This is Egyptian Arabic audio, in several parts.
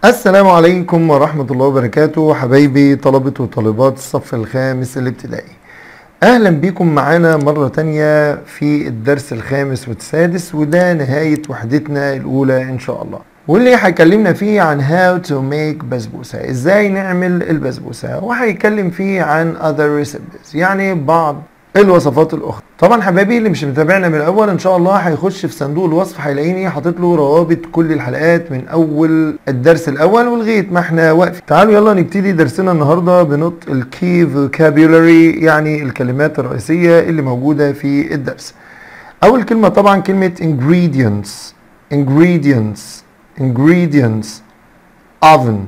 السلام عليكم ورحمة الله وبركاته حبايبي طلبة وطالبات الصف الخامس الابتدائي أهلا بكم معانا مرة تانية في الدرس الخامس والسادس وده نهاية وحدتنا الأولى إن شاء الله واللي هيكلمنا فيه عن how to make بسبوسة ازاي نعمل البسبوسة وهيتكلم فيه عن other recipes يعني بعض الوصفات الاخرى طبعا حبايبي اللي مش متابعنا من الاول ان شاء الله هيخش في صندوق الوصف هيلاقيني حاطط له روابط كل الحلقات من اول الدرس الاول ولغايه ما احنا واقفين تعالوا يلا نبتدي درسنا النهارده بنطق الكي فوكابيولاري يعني الكلمات الرئيسيه اللي موجوده في الدرس اول كلمه طبعا كلمه ingredients ingredients ingredients oven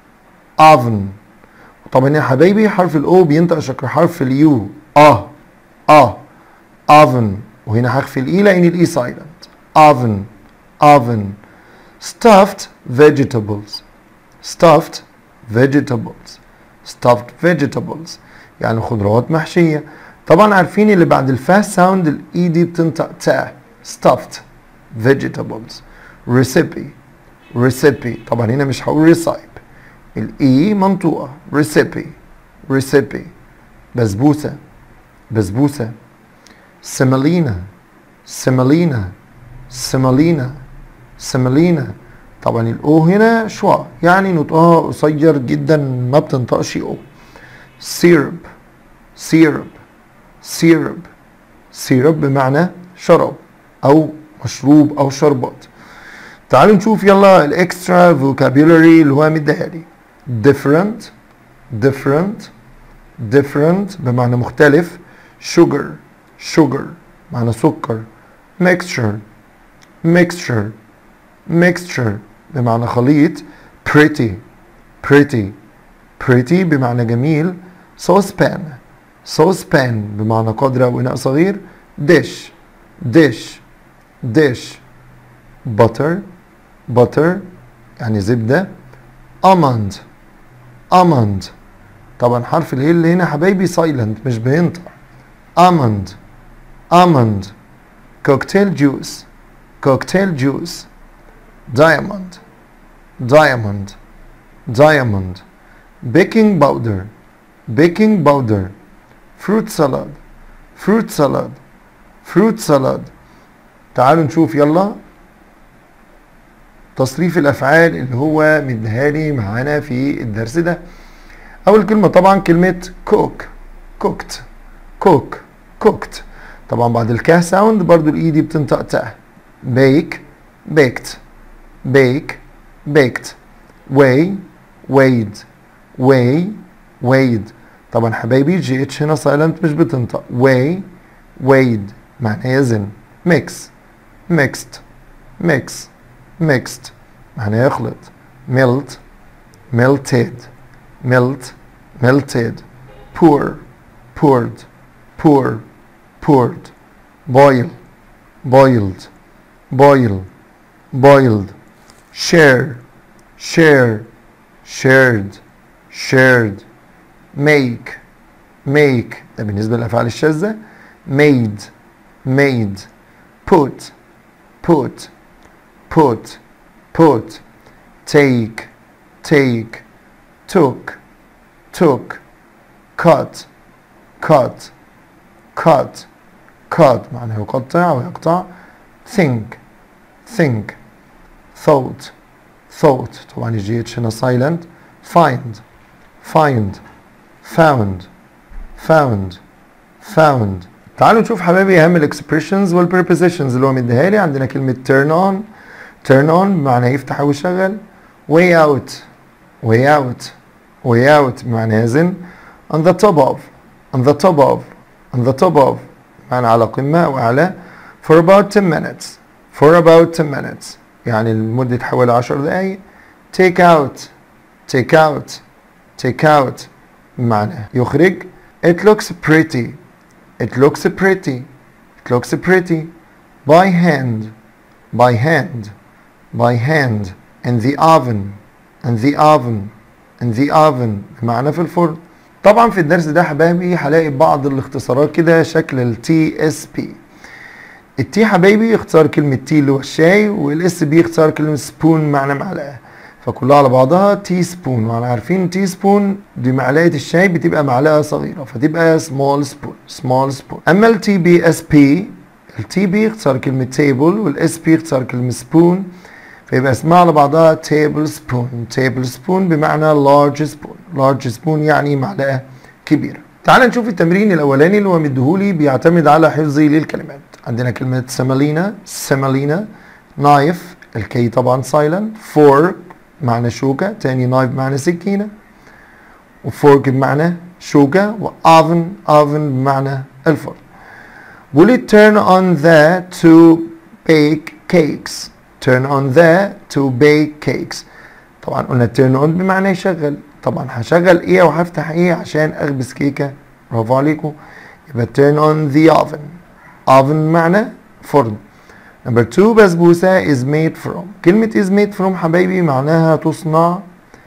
oven طبعا يا حبايبي حرف الاو بينطق شكل حرف اليو اه اه oven وهنا هخفي الاي لان الاي silent oven oven stuffed vegetables stuffed vegetables stuffed vegetables يعني خضروات محشية طبعا عارفين اللي بعد الفاست ساوند الاي دي بتنطق تا stuffed vegetables recipe recipe طبعا هنا مش هقول recipe الاي منطوقة recipe recipe بسبوسة بسبوسة سمالينا سمالينا سمالينا سمالينا طبعا الاو هنا شوا يعني نطقها قصير جدا ما بتنطقش او سيرب سيرب سيرب سيرب بمعنى شراب او مشروب او شربات تعالوا نشوف يلا الاكسترا فوكابيولاري اللي هو مديهالي different different different بمعنى مختلف sugar sugar معنى سكر mixture mixture mixture بمعنى خليط pretty pretty pretty بمعنى جميل saucepan saucepan بمعنى قدر أو إناء صغير dish dish dish butter butter يعني زبدة almond almond طبعا حرف ال اللي هنا حبايبي سايلنت مش بينطق almond almond cocktail juice cocktail juice diamond diamond diamond baking powder baking powder fruit salad fruit salad fruit salad تعالوا نشوف يلا تصريف الافعال اللي هو مديهالي معانا في الدرس ده اول كلمه طبعا كلمه cook cooked cook cooked طبعا بعد الكاه ساوند برضو الاي دي بتنطق تا bake baked bake baked weigh weighed weigh weighed طبعا حبايبي جي اتش هنا سايلنت مش بتنطق weigh weighed معناه يزن mix mixed mix mixed معناه يخلط melt melted melt melted pour poured pour poured boil boiled boil boiled share share shared shared make make ده بالنسبة للأفعال الشاذة made made put put put put take take took took cut cut cut cut معناه يقطع ويقطع think think thought thought طبعا الجي اتش هنا silent find find found found found تعالوا نشوف حبايبي اهم الاكسبريشنز والبريبوزيشنز اللي هو مديها لي عندنا كلمه turn on turn on بمعنى يفتح او يشغل way out way out way out بمعنى يزن on the top of on the top of on the top of بمعنى على قمة أو أعلى for about 10 minutes for about 10 minutes يعني لمدة حوالي 10 دقايق take out take out take out بمعنى يخرج it looks pretty it looks pretty it looks pretty by hand by hand by hand in the oven in the oven in the oven بمعنى في الفرن طبعا في الدرس ده حبايبي هلاقي بعض الاختصارات كده شكل التي اس بي التي حبايبي اختصار كلمة تي اللي هو الشاي والاس بي اختصار كلمة سبون معنى معلقة فكلها على بعضها تي سبون واحنا عارفين تي سبون دي معلقه الشاي بتبقى معلقه صغيره فتبقى سمول سبون سمول سبون اما التي بي اس بي التي بي اختصار كلمه تيبل والاس بي اختصار كلمه سبون فيبقى اسمها على بعضها تيبل سبون تيبل سبون بمعنى لارج سبون لارج سبون يعني معلقه كبيره تعال نشوف التمرين الاولاني اللي هو مديهولي بيعتمد على حفظي للكلمات عندنا كلمه سمالينا سمالينا نايف الكي طبعا سايلنت فورك معنى شوكة تاني نايف معنى سكينة وفورك بمعنى شوكة وأوفن أوفن بمعنى الفرن بقول لي turn on the to bake cakes turn on the to bake cakes طبعا قلنا turn on بمعنى يشغل طبعا هشغل ايه وهفتح ايه عشان اخبز كيكة برافو عليكم يبقى turn on the oven oven بمعنى فرن نمبر 2 بسبوسة is made from كلمة is made from حبايبي معناها تصنع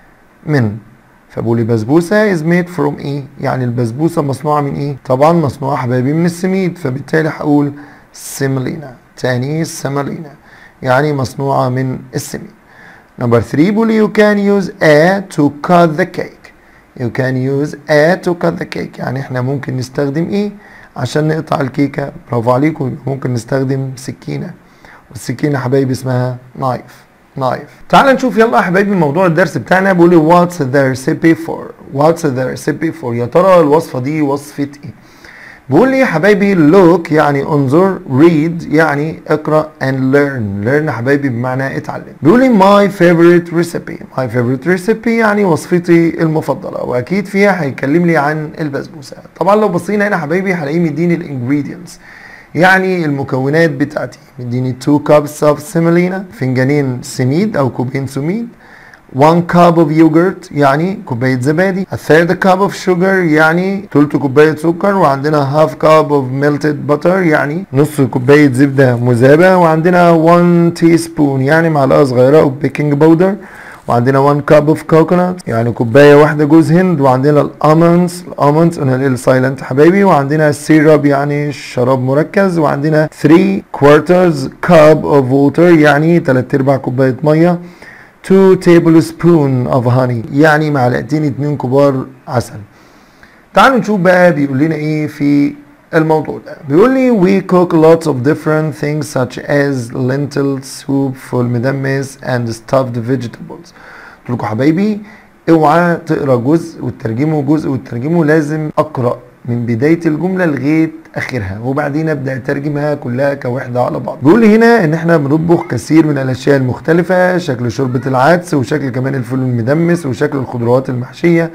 من فبقولي بسبوسة is made from ايه يعني البسبوسة مصنوعة من ايه طبعا مصنوعة حبايبي من السميد فبالتالي هقول سيملينا تاني سيملينا يعني مصنوعة من السميد نمبر 3 بقولي you can use a to cut the cake you can use a to cut the cake يعني احنا ممكن نستخدم ايه عشان نقطع الكيكة برافو عليكم ممكن نستخدم سكينة والسكينة حبايبي اسمها نايف نايف تعال نشوف يلا يا حبايبي موضوع الدرس بتاعنا بيقول لي what's the recipe for what's the recipe for يا ترى الوصفة دي وصفة ايه بيقول لي يا حبايبي look يعني انظر read يعني اقرا and learn learn يا حبايبي بمعنى اتعلم بيقول لي my favorite recipe my favorite recipe يعني وصفتي المفضلة واكيد فيها هيكلم لي عن البسبوسة طبعا لو بصينا هنا يا حبايبي هلاقيه مديني الانجريدينتس يعني المكونات بتاعتي مديني 2 cups of semolina فنجانين سميد او كوبين سميد 1 cup of yogurt يعني كوباية زبادي a third cup of sugar يعني تلت كوباية سكر وعندنا half cup of melted butter يعني نص كوباية زبدة مذابة وعندنا 1 teaspoon يعني معلقة صغيرة of baking powder وعندنا 1 cup of coconut يعني كوباية واحدة جوز هند وعندنا الالمونز الالمونز قلنا السايلنت حبايبي وعندنا السيرب يعني شراب مركز وعندنا 3 quarters cup of water يعني 3 ارباع كوباية مية 2 tablespoon of honey يعني معلقتين اتنين كبار عسل تعالوا نشوف بقى بيقول لنا ايه في الموضوع ده بيقول لي we cook lots of different things such as lentil soup فول مدمس and stuffed vegetables قلت لكم حبايبي اوعى تقرا جزء وتترجمه جزء وتترجمه لازم اقرا من بداية الجملة لغاية آخرها وبعدين أبدأ أترجمها كلها كوحدة على بعض بيقول لي هنا إن إحنا بنطبخ كثير من الأشياء المختلفة شكل شوربة العدس وشكل كمان الفول المدمس وشكل الخضروات المحشية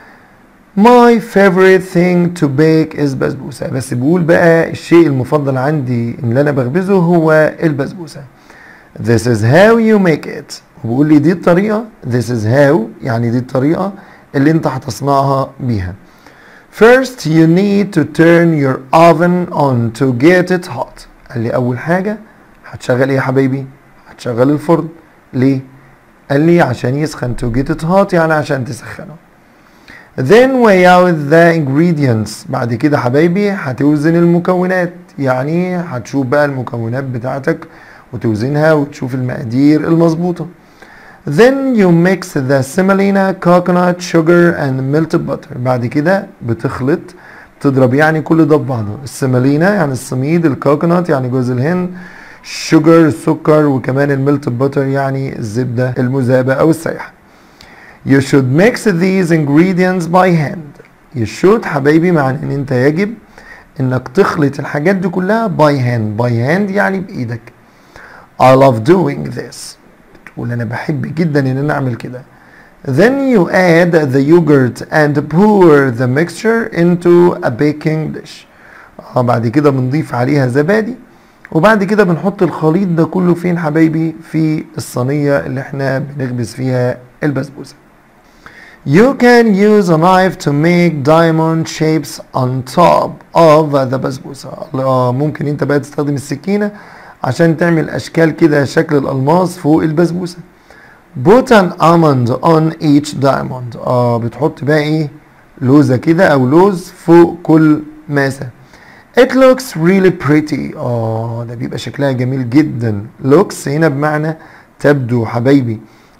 My favorite thing to bake is بسبوسة بس بيقول بقى الشيء المفضل عندي اللي أنا بخبزه هو البسبوسة This is how you make it وبيقول لي دي الطريقة This is how يعني دي الطريقة اللي أنت هتصنعها بيها First you need to turn your oven on to get it hot قال لي أول حاجة هتشغل إيه يا حبايبي؟ هتشغل الفرن ليه؟ قال لي عشان يسخن to get it hot يعني عشان تسخنه Then weigh out the ingredients بعد كده حبايبي هتوزن المكونات يعني هتشوف بقى المكونات بتاعتك وتوزنها وتشوف المقادير المظبوطة Then you mix the semolina, coconut, sugar and melted butter بعد كده بتخلط تضرب يعني كل ده ببعضه السمالينا يعني السميد الكوكونات يعني جوز الهند شوجر السكر وكمان الميلتد باتر يعني الزبدة المذابة أو السايحة You should mix these ingredients by hand. You should حبايبي معنى ان انت يجب انك تخلط الحاجات دي كلها by hand. By hand يعني بايدك. I love doing this. بتقول انا بحب جدا ان انا اعمل كده. Then you add the yogurt and pour the mixture into a baking dish. اه بعد كده بنضيف عليها زبادي وبعد كده بنحط الخليط ده كله فين حبايبي في الصينية اللي احنا بنخبز فيها البسبوسة. You can use a knife to make diamond shapes on top of the بسبوسة آه، ممكن انت بقى تستخدم السكينة عشان تعمل اشكال كده شكل الالماس فوق البسبوسة Put an almond on each diamond اه بتحط بقى ايه لوزة كده او لوز فوق كل ماسة It looks really pretty اه ده بيبقى شكلها جميل جدا looks هنا بمعنى تبدو حبايبي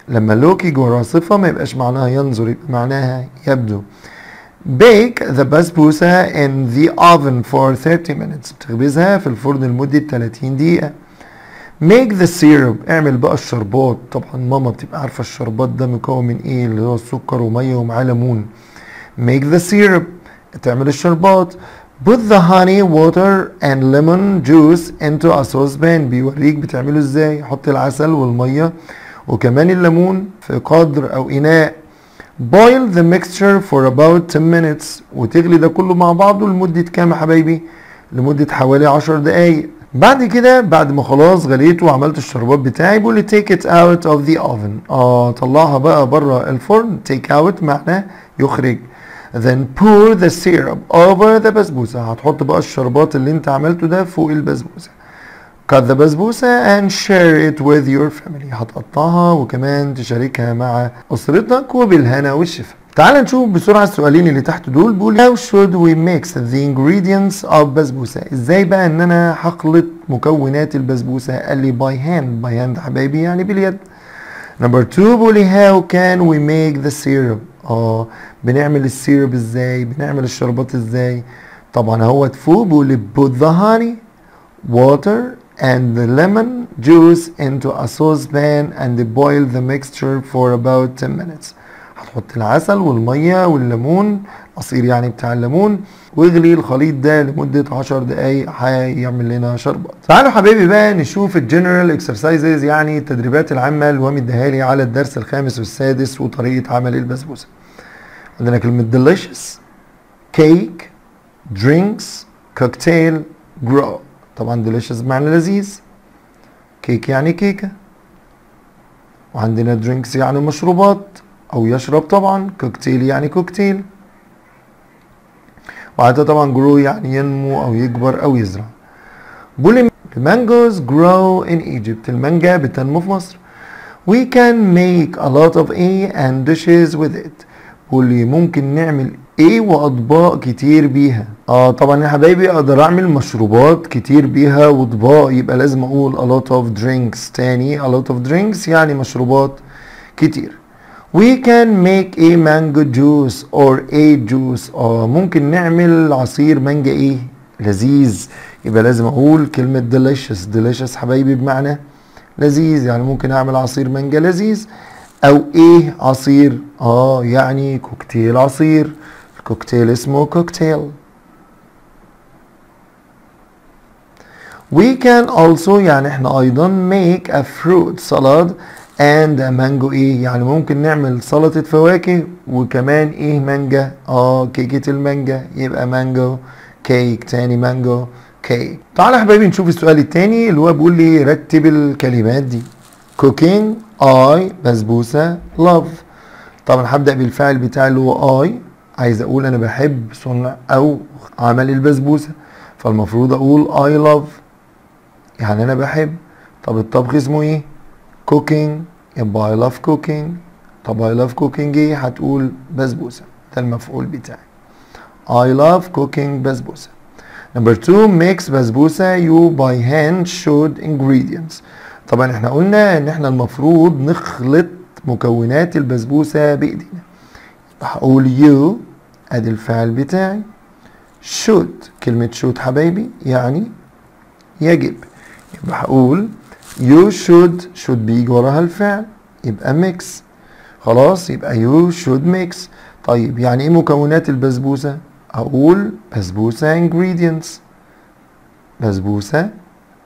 لما لوك يجي وراه صفة ما يبقاش معناها ينظر يبقى معناها يبدو Bake the basbousa in the oven for 30 minutes بتخبزها في الفرن لمدة 30 دقيقة Make the syrup اعمل بقى الشربات طبعا ماما بتبقى عارفة الشربات ده مكون من ايه اللي هو السكر ومية ومعاه ليمون Make the syrup تعمل الشربات Put the honey, water and lemon juice into a saucepan بيوريك بتعمله ازاي حط العسل والمية وكمان الليمون في قدر او اناء Boil the mixture for about 10 minutes وتغلي ده كله مع بعضه لمدة كام يا حبايبي؟ لمدة حوالي 10 دقايق بعد كده بعد ما خلاص غليته وعملت الشربات بتاعي بيقول لي take it out of the oven اه طلعها بقى بره الفرن take out معناه يخرج then pour the syrup over the بسبوسة هتحط بقى الشربات اللي انت عملته ده فوق البسبوسة cut the بسبوسة and share it with your family هتقطعها وكمان تشاركها مع أسرتك وبالهنا والشفا تعال نشوف بسرعة السؤالين اللي تحت دول بيقول how should we mix the ingredients of بسبوسة ازاي بقى ان انا هخلط مكونات البسبوسة قال لي by hand by hand حبايبي يعني باليد نمبر 2 بيقول لي how can we make the syrup اه بنعمل السيرب ازاي بنعمل الشربات ازاي طبعا هو فوق بيقول لي put the honey water and the lemon juice into a saucepan and boil the mixture for about 10 minutes هتحط العسل والمية والليمون عصير يعني بتاع الليمون واغلي الخليط ده لمدة 10 دقايق هيعمل لنا شربات تعالوا حبايبي بقى نشوف الجنرال اكسرسايزز يعني التدريبات العامة اللي هو مديها لي على الدرس الخامس والسادس وطريقة عمل البسبوسة عندنا كلمة delicious cake drinks cocktail grow طبعا delicious بمعنى لذيذ كيك يعني كيكة وعندنا drinks يعني مشروبات أو يشرب طبعا كوكتيل يعني كوكتيل وحتى طبعا grow يعني ينمو أو يكبر أو يزرع بولي mangoes grow in Egypt المانجا بتنمو في مصر we can make a lot of A and dishes with it واللي ممكن نعمل ايه واطباق كتير بيها اه طبعا يا حبايبي اقدر اعمل مشروبات كتير بيها واطباق يبقى لازم اقول a lot of drinks تاني a lot of drinks يعني مشروبات كتير we can make a mango juice or a juice اه ممكن نعمل عصير مانجا ايه لذيذ يبقى لازم اقول كلمة delicious delicious حبايبي بمعنى لذيذ يعني ممكن اعمل عصير مانجا لذيذ او ايه عصير اه يعني كوكتيل عصير الكوكتيل اسمه كوكتيل we can also يعني احنا ايضا make a fruit salad and a mango ايه يعني ممكن نعمل سلطة فواكه وكمان ايه مانجا اه كيكة المانجا يبقى مانجو كيك تاني مانجو كيك تعالى يا حبايبي نشوف السؤال التاني اللي هو بيقول لي رتب الكلمات دي cooking I بسبوسة love طبعا هبدأ بالفعل بتاعي اللي هو I عايز اقول انا بحب صنع او عمل البسبوسة فالمفروض اقول I love يعني انا بحب طب الطبخ اسمه ايه cooking يبقى I love cooking طب I love cooking ايه هتقول بسبوسة ده المفعول بتاعي I love cooking بسبوسة Number two mix بسبوسة you by hand showed ingredients طبعا احنا قلنا ان احنا المفروض نخلط مكونات البسبوسة بايدينا هقول you ادي الفعل بتاعي should كلمة should حبايبي يعني يجب يبقى هقول you should should بيجي وراها الفعل يبقى mix خلاص يبقى you should mix طيب يعني ايه مكونات البسبوسة اقول بسبوسة ingredients بسبوسة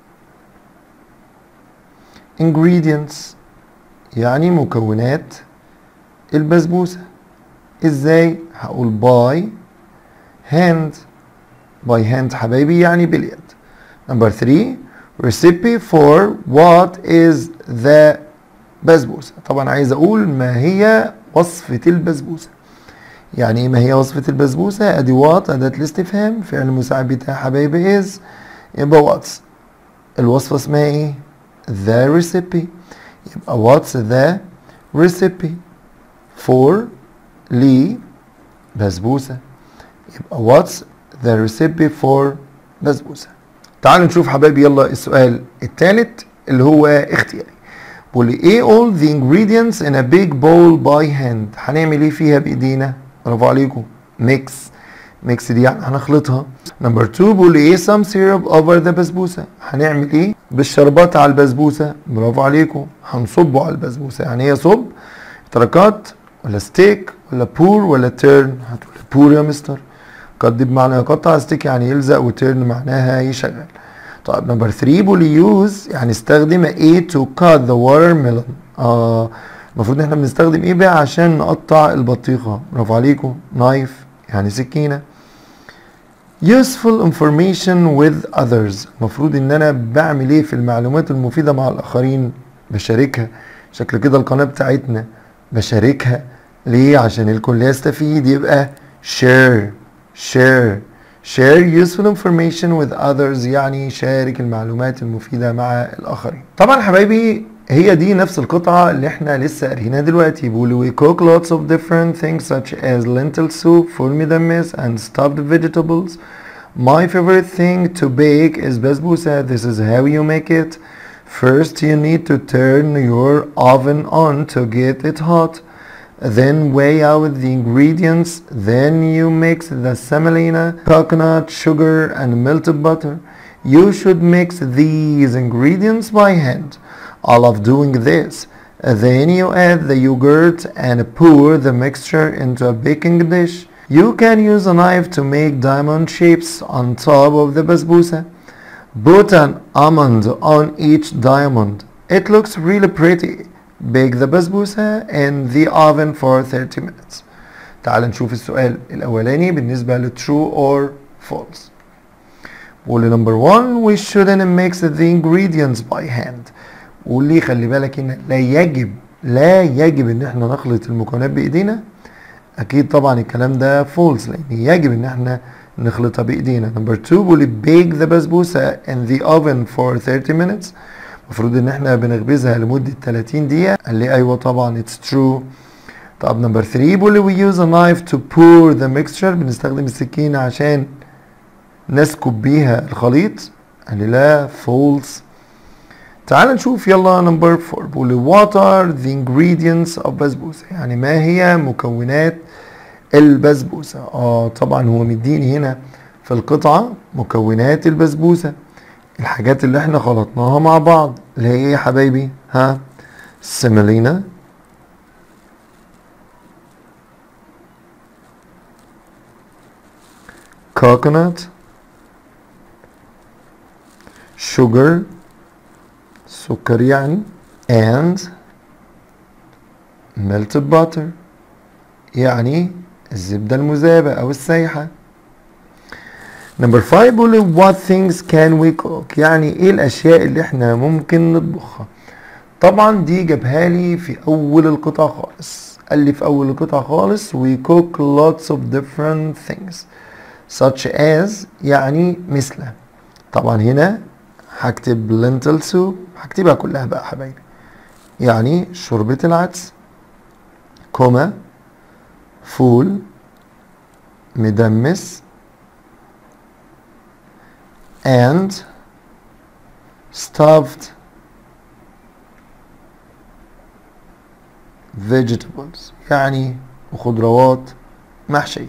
ingredients يعني مكونات البسبوسة ازاي هقول by hand by hand حبايبي يعني باليد number 3 recipe for what is the بسبوسة طبعا عايز اقول ما هي وصفة البسبوسة يعني ايه ما هي وصفة البسبوسة ادي وات اداة الاستفهام فعل المساعد بتاع حبايبي is يبقى واتس الوصفة اسمها ايه the recipe يبقى what's the recipe for لي بسبوسة يبقى what's the recipe for بسبوسة تعالوا نشوف حبايبي يلا السؤال الثالث اللي هو اختياري بقول لي ايه all the ingredients in a big bowl by hand هنعمل ايه فيها بايدينا برافو عليكم mix mix دي يعني هنخلطها نمبر 2 بقول لي ايه some syrup over the بسبوسه هنعمل ايه بالشربات على البسبوسه برافو عليكم هنصبه على البسبوسه يعني ايه صب تركات ولا ستيك ولا بور ولا تيرن هتقول بور يا مستر قد دي بمعنى يقطع ستيك يعني يلزق وتيرن معناها يشغل طيب نمبر 3 بيقول يوز يعني استخدم ايه تو كات ذا watermelon اه المفروض ان احنا بنستخدم ايه بقى عشان نقطع البطيخه برافو عليكم نايف يعني سكينه useful information with others المفروض ان انا بعمل ايه في المعلومات المفيده مع الاخرين بشاركها شكل كده القناه بتاعتنا بشاركها ليه عشان الكل يستفيد يبقى share share share useful information with others يعني شارك المعلومات المفيدة مع الآخرين طبعا حبايبي هي دي نفس القطعة اللي احنا لسه قاريناها دلوقتي بيقولوا we cook lots of different things such as lentil soup, full مدمس and stuffed vegetables. My favorite thing to bake is basbousa. This is how you make it. First you need to turn your oven on to get it hot. Then weigh out the ingredients. Then you mix the semolina, coconut, sugar and melted butter. You should mix these ingredients by hand. I love doing this. Then you add the yogurt and pour the mixture into a baking dish. You can use a knife to make diamond shapes on top of the basbousa. Put an almond on each diamond. It looks really pretty. Bake the basbousa in the oven for 30 minutes. تعال نشوف السؤال الأولاني بالنسبة ل true or false. بقول لي number one we shouldn't mix the ingredients by hand. قول لي خلي بالك ان لا يجب لا يجب ان احنا نخلط المكونات بايدينا اكيد طبعا الكلام ده فولس لان يجب ان احنا نخلطها بايدينا نمبر 2 بيقول لي bake the basbousa in the oven for 30 minutes المفروض ان احنا بنخبزها لمده 30 دقيقه قال لي ايوه طبعا اتس ترو طب نمبر 3 بيقول لي we use a knife to pour the mixture بنستخدم السكينه عشان نسكب بيها الخليط قال لي لا فولس تعال نشوف يلا نمبر 4 بيقول لي what are the ingredients of بسبوسه يعني ما هي مكونات البسبوسه اه طبعا هو مديني هنا في القطعه مكونات البسبوسه الحاجات اللي احنا خلطناها مع بعض اللي هي ايه يا حبايبي ها سيمولينا coconut sugar سكر يعني and melted butter يعني الزبدة المذابة أو السايحة نمبر 5 بيقول لي what things can we cook يعني ايه الأشياء اللي احنا ممكن نطبخها طبعا دي جابها لي في أول القطعة خالص قال لي في أول القطعة خالص we cook lots of different things such as يعني مثل طبعا هنا هكتب lentil soup هكتبها كلها بقى حبايبي يعني شوربة العدس كوما فول مدمس and stuffed vegetables يعني وخضروات محشية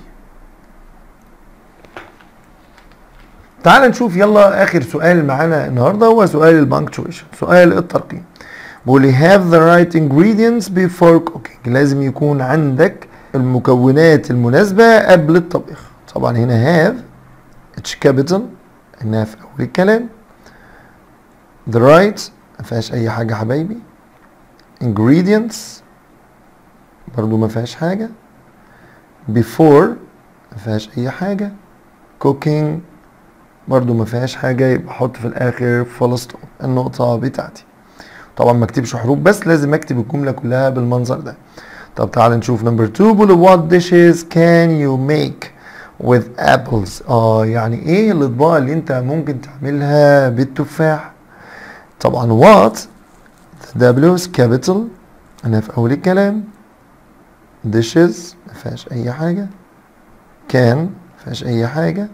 تعال نشوف يلا اخر سؤال معانا النهارده هو سؤال البانكتويشن سؤال الترقيم بيقول لي have the right ingredients before cooking لازم يكون عندك المكونات المناسبة قبل الطبخ طبعا هنا have اتش كابيتال انها في اول الكلام the right ما فيهاش اي حاجة حبايبي ingredients برضو ما فيهاش حاجة before ما فيهاش اي حاجة cooking برضو ما فيهاش حاجة يبقى احط في الاخر فول ستوب النقطة بتاعتي طبعا ما اكتبش حروف بس لازم اكتب الجملة كلها بالمنظر ده طب تعال نشوف نمبر 2 بيقول what dishes can you make with apples اه يعني ايه الاطباق اللي انت ممكن تعملها بالتفاح طبعا what the W is capital انا في اول الكلام dishes ما فيهاش اي حاجة can ما فيهاش اي حاجة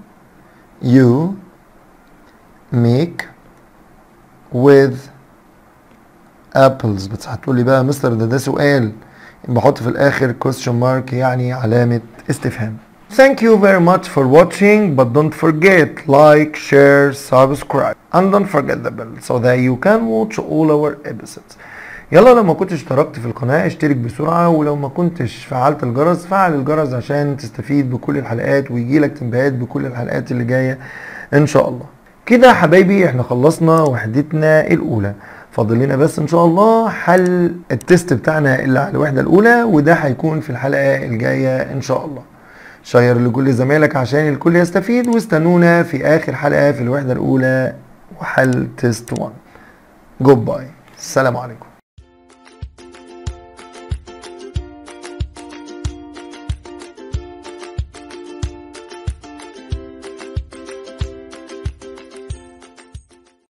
you make with apples بس هتقولي بقى مستر ده ده سؤال بحط في الاخر question mark يعني علامة استفهام Thank you very much for watching but don't forget like, share, subscribe and don't forget the bell so that you can watch all our episodes يلا لو ما كنتش اشتركت في القناة اشترك بسرعة ولو ما كنتش فعلت الجرس فعل الجرس عشان تستفيد بكل الحلقات ويجيلك تنبيهات بكل الحلقات اللي جاية ان شاء الله كده يا حبايبي احنا خلصنا وحدتنا الاولى فاضل لنا بس ان شاء الله حل التست بتاعنا اللي على الوحدة الاولى وده هيكون في الحلقة الجاية ان شاء الله شير لكل زمايلك عشان الكل يستفيد واستنونا في اخر حلقة في الوحدة الاولى وحل تيست 1 جود باي السلام عليكم